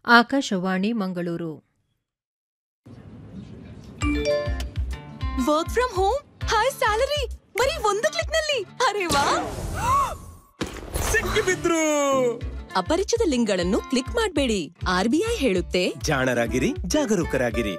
Akashvani Mangaluru work from home high salary ಬರೀ ಒಂದು click ನಲ್ಲಿ ಅರೆ ವಾ ಸಿಕ್ಕಿಬಿದ್ರು ಅಪರಿಚಿತ ಲಿಂಕ್ಗಳನ್ನು ಕ್ಲಿಕ್ ಮಾಡಬೇಡಿ ಆರ್ಬಿಐ ಹೇಳುತ್ತೆ ಜಾಣರಾಗಿರಿ ಜಾಗರೂಕರಾಗಿರಿ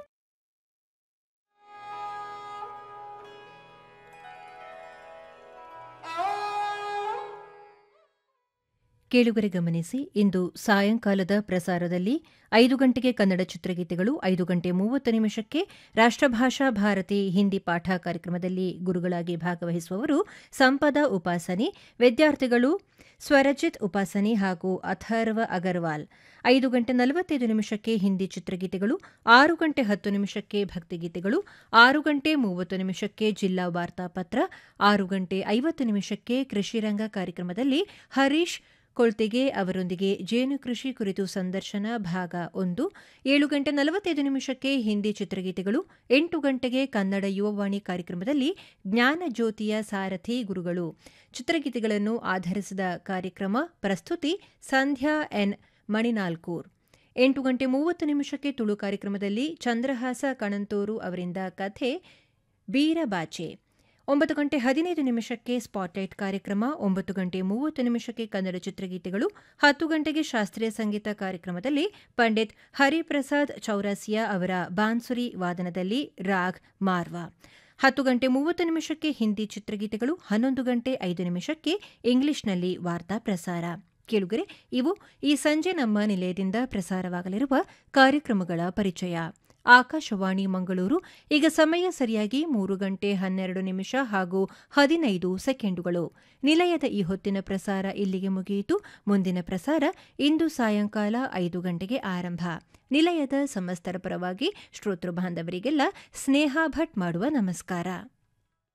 ಕೇಳುಗರೆ ಗಮನಿಸಿ ಇಂದು ಸಾಯಂಕಾಲದ ಪ್ರಸಾರದಲ್ಲಿ ಐದು ಗಂಟೆಗೆ ಕನ್ನಡ ಚಿತ್ರಗೀತೆಗಳು ಐದು ಗಂಟೆ ಮೂವತ್ತು ನಿಮಿಷಕ್ಕೆ ರಾಷ್ಟ್ರಭಾಷಾ ಭಾರತಿ ಹಿಂದಿ ಪಾಠ ಕಾರ್ಯಕ್ರಮದಲ್ಲಿ ಗುರುಗಳಾಗಿ ಭಾಗವಹಿಸುವವರು ಸಂಪದ ಉಪಾಸನಿ ವಿದ್ಯಾರ್ಥಿಗಳು ಸ್ವರಜಿತ್ ಉಪಾಸನಿ ಹಾಗೂ ಅಥರ್ವ ಅಗರ್ವಾಲ್ ಐದು ಗಂಟೆ ನಲವತ್ತೈದು ನಿಮಿಷಕ್ಕೆ ಹಿಂದಿ ಚಿತ್ರಗೀತೆಗಳು ಆರು ಗಂಟೆ ಹತ್ತು ನಿಮಿಷಕ್ಕೆ ಭಕ್ತಿಗೀತೆಗಳು ಆರು ಗಂಟೆ ಮೂವತ್ತು ನಿಮಿಷಕ್ಕೆ ಜಿಲ್ಲಾ ವಾರ್ತಾಪತ್ರ ಆರು ಗಂಟೆ ಐವತ್ತು ನಿಮಿಷಕ್ಕೆ ಕೃಷಿರಂಗ ಕಾರ್ಯಕ್ರಮದಲ್ಲಿ ಹರೀಶ್ ಕೊಳ್ತಿಗೆ ಅವರೊಂದಿಗೆ ಜೇನು ಕೃಷಿ ಕುರಿತು ಸಂದರ್ಶನ ಭಾಗ ಒಂದು ಏಳು ಗಂಟೆ ನಲವತ್ತೈದು ನಿಮಿಷಕ್ಕೆ ಹಿಂದಿ ಚಿತ್ರಗೀತೆಗಳು ಎಂಟು ಗಂಟೆಗೆ ಕನ್ನಡ ಯುವವಾಣಿ ಕಾರ್ಯಕ್ರಮದಲ್ಲಿ ಜ್ಞಾನ ಜ್ಯೋತಿಯ ಸಾರಥಿ ಗುರುಗಳು ಚಿತ್ರಗೀತೆಗಳನ್ನು ಆಧರಿಸಿದ ಕಾರ್ಯಕ್ರಮ ಪ್ರಸ್ತುತಿ ಸಂಧ್ಯಾ ಎನ್ ಮಣಿನಾಲ್ಕೂರ್ ಎಂಟು ಗಂಟೆ ಮೂವತ್ತು ನಿಮಿಷಕ್ಕೆ ತುಳು ಕಾರ್ಯಕ್ರಮದಲ್ಲಿ ಚಂದ್ರಹಾಸ ಕಣಂತೂರು ಅವರಿಂದ ಕಥೆ ಬೀರಬಾಚೆ ಒಂಬತ್ತು ಗಂಟೆ ಹದಿನೈದು ನಿಮಿಷಕ್ಕೆ ಸ್ಪಾಟ್ಲೈಟ್ ಕಾರ್ಯಕ್ರಮ ಒಂಬತ್ತು ಗಂಟೆ ಮೂವತ್ತು ನಿಮಿಷಕ್ಕೆ ಕನ್ನಡ ಚಿತ್ರಗೀತೆಗಳು ಹತ್ತು ಗಂಟೆಗೆ ಶಾಸ್ತ್ರೀಯ ಸಂಗೀತ ಕಾರ್ಯಕ್ರಮದಲ್ಲಿ ಪಂಡಿತ್ ಹರಿಪ್ರಸಾದ್ ಚೌರಾಸಿಯಾ ಅವರ ಬಾನ್ಸುರಿ ವಾದನದಲ್ಲಿ ರಾಗ್ ಮಾರ್ವಾ ಹತ್ತು ಗಂಟೆ ಮೂವತ್ತು ನಿಮಿಷಕ್ಕೆ ಹಿಂದಿ ಚಿತ್ರಗೀತೆಗಳು ಹನ್ನೊಂದು ಗಂಟೆ ಐದು ನಿಮಿಷಕ್ಕೆ ಇಂಗ್ಲಿಷ್ನಲ್ಲಿ ವಾರ್ತಾ ಪ್ರಸಾರ ಕೇಳುಗರೆ ಇವು ಈ ಸಂಜೆ ನಮ್ಮ ನಿಲಯದಿಂದ ಪ್ರಸಾರವಾಗಲಿರುವ ಕಾರ್ಯಕ್ರಮಗಳ ಪರಿಚಯ ಆಕಾಶವಾಣಿ ಮಂಗಳೂರು ಈಗ ಸಮಯ ಸರಿಯಾಗಿ ಮೂರು ಗಂಟೆ ಹನ್ನೆರಡು ನಿಮಿಷ ಹಾಗೂ ಹದಿನೈದು ಸೆಕೆಂಡುಗಳು ನಿಲಯದ ಈ ಹೊತ್ತಿನ ಪ್ರಸಾರ ಇಲ್ಲಿಗೆ ಮುಗಿಯಿತು ಮುಂದಿನ ಪ್ರಸಾರ ಇಂದು ಸಾಯಂಕಾಲ ಐದು ಗಂಟೆಗೆ ಆರಂಭ ನಿಲಯದ ಸಮಸ್ತರ ಪರವಾಗಿ ಶ್ರೋತೃ ಬಾಂಧವರಿಗೆಲ್ಲ ಸ್ನೇಹ ಭಟ್ ಮಾಡುವ ನಮಸ್ಕಾರ